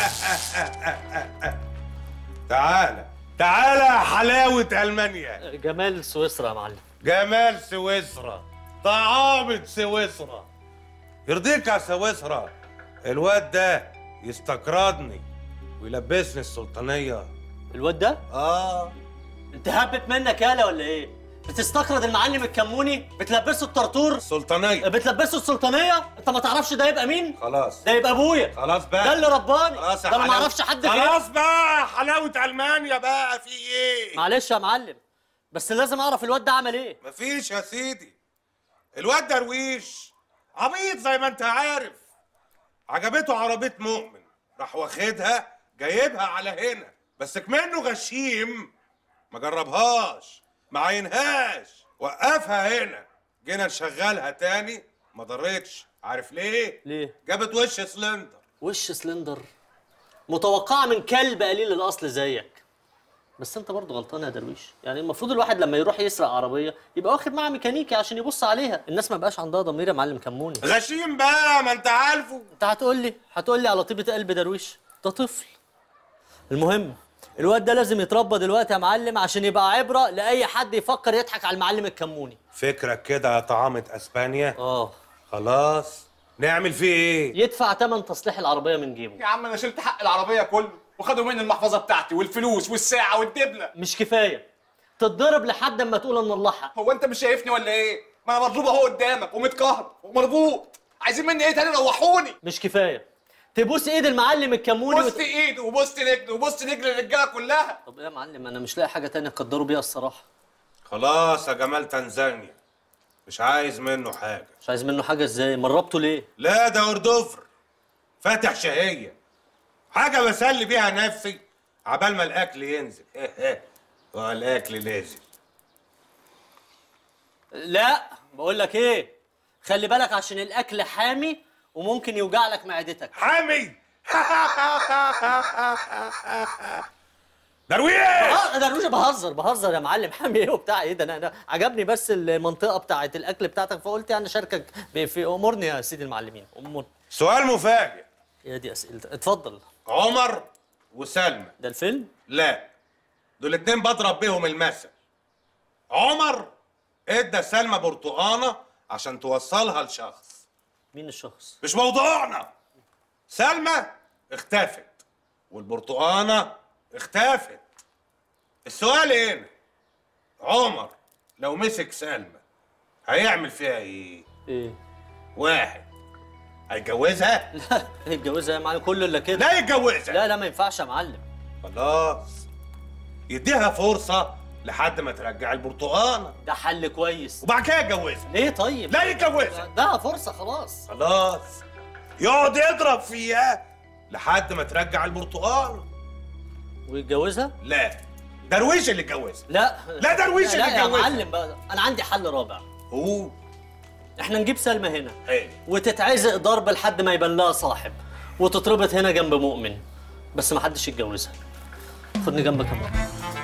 تعالى تعالى يا حلاوة ألمانيا جمال سويسرا يا معلم جمال سويسرا طعامة سويسرا يرضيك يا سويسرا الواد ده يستقرضني ويلبسني السلطانية الواد ده اه انت هبت منك يالا ولا ايه بتستقرض المعلم الكموني بتلبسه الطرطور السلطانية بتلبسه السلطانيه انت ما تعرفش ده يبقى مين خلاص ده يبقى ابويا خلاص بقى ده اللي رباني خلاص يا ده انا ما حلاوة. اعرفش حد غيره خلاص بقى حلاوة ألمانيا بقى في ايه معلش يا معلم بس لازم اعرف الواد ده عمل ايه مفيش يا سيدي الواد درويش عبيط زي ما انت عارف عجبته عربية مؤمن راح واخدها جايبها على هنا بس كمنه غشيم ما جربهاش ما عينهاش وقفها هنا جينا نشغلها تاني ما ضرتش عارف ليه ليه جابت وش سلندر وش سلندر متوقعه من كلب قليل الاصل زيك بس انت برضه غلطان يا درويش يعني المفروض الواحد لما يروح يسرق عربيه يبقى واخد معاه ميكانيكي عشان يبص عليها الناس ما بقاش عندها ضمير يا معلم كموني غشيم بقى ما انت عارفه انت هتقول لي هتقول لي على طيبه قلب درويش ده طفل المهم الواد ده لازم يتربى دلوقتي يا معلم عشان يبقى عبره لاي حد يفكر يضحك على المعلم الكموني فكرك كده يا طعامة اسبانيا اه خلاص نعمل فيه ايه يدفع ثمن تصليح العربيه من جيبه يا عم انا شلت حق العربيه كله وخدوا مني المحفظه بتاعتي والفلوس والساعه والدبله مش كفايه تتضرب لحد اما تقول ان الله حق هو انت مش شايفني ولا ايه ما انا مضروب اهو قدامك ومتقهر ومربوط عايزين مني ايه تاني روحوني مش كفايه تبوس ايد المعلم الكموني بوست ايده وبوست رجله وبوست رجل الرجاله كلها طب ايه يا معلم انا مش لاقي حاجه تانية اقدره بيها الصراحه خلاص يا جمال تنزانيا مش عايز منه حاجة مش عايز منه حاجه ازاي مربته ليه لا ده اردوفر فاتح شهية حاجة بسلي بيها نفسي عبال ما الأكل ينزل هو الأكل نازل لا بقول لك ايه خلي بالك عشان الاكل حامي وممكن يوجع لك معدتك حامي درويش اه ده روش بهزر بهزر يا معلم حامي ايه وبتاع ايه ده انا, أنا عجبني بس المنطقه بتاعه الاكل بتاعتك فقلت يعني اشاركك ب- في امورني يا سيدي المعلمين امور سؤال مفاجئ يا دي اسئلتك اتفضل عمر وسلمى ده الفيلم لا دول اتنين بضرب بيهم المثل عمر ادى سلمى برتقانة عشان توصلها لشخص مين الشخص مش موضوعنا سلمى اختفت والبرتقانة اختفت السؤال هنا عمر لو مسك سلمى هيعمل فيها ايه؟ ايه واحد هيجوزها؟ لا يتجوزها يا معلم كله الا كده لا يتجوزها لا لا ما ينفعش يا معلم خلاص يديها فرصة لحد ما ترجع البرتقانة ده حل كويس وبعد كده يتجوزها ليه طيب لا يتجوزها ده فرصه خلاص خلاص يقعد يضرب فيها لحد ما ترجع البرتقانة ويتجوزها لا درويش اللي اتجوزها لا لا درويش لا اللي يا اتجوزها. معلم بقى انا عندي حل رابع هو احنا نجيب سلمى هنا حلو وتتعزق ضرب لحد ما يبان لها صاحب وتتربط هنا جنب مؤمن بس ما حدش يتجوزها خدني جنبك يا مؤمن